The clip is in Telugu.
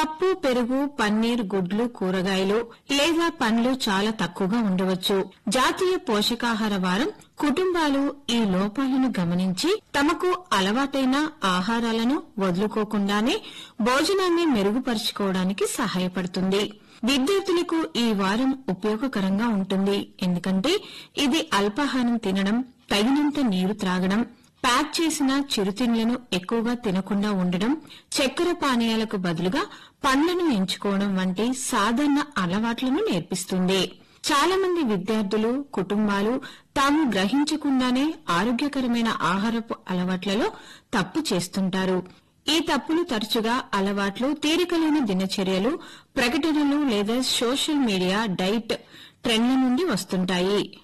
పప్పు పెరుగు పన్నీర్ గుడ్లు కూరగాయలు లేదా పండ్లు చాలా తక్కువగా ఉండవచ్చు జాతీయ పోషకాహార వారం కుటుంబాలు ఈ లోపాలను గమనించి తమకు అలవాటైన ఆహారాలను వదులుకోకుండానే భోజనాన్ని మెరుగుపరుచుకోవడానికి సహాయపడుతుంది విద్యార్థులకు ఈ వారం ఉపయోగకరంగా ఉంటుంది ఎందుకంటే ఇది అల్పాహారం తినడం తగినంత నీరు త్రాగడం ప్యాక్ చేసిన చిరుతిండ్లను ఎక్కువగా తినకుండా ఉండడం చక్కెర పానీయాలకు బదులుగా పండ్లను ఎంచుకోవడం వంటి సాధారణ అలవాట్లను నేర్పిస్తుంది చాలా మంది విద్యార్థులు కుటుంబాలు తాము గ్రహించకుండానే ఆరోగ్యకరమైన ఆహారపు అలవాట్లలో తప్పు చేస్తుంటారు ఈ తప్పులు తరచుగా అలవాట్లు తీరికలేని దినచర్యలు ప్రకటనలు లేదా సోషల్ మీడియా డైట్ ట్రెండ్ల నుండి వస్తుంటాయి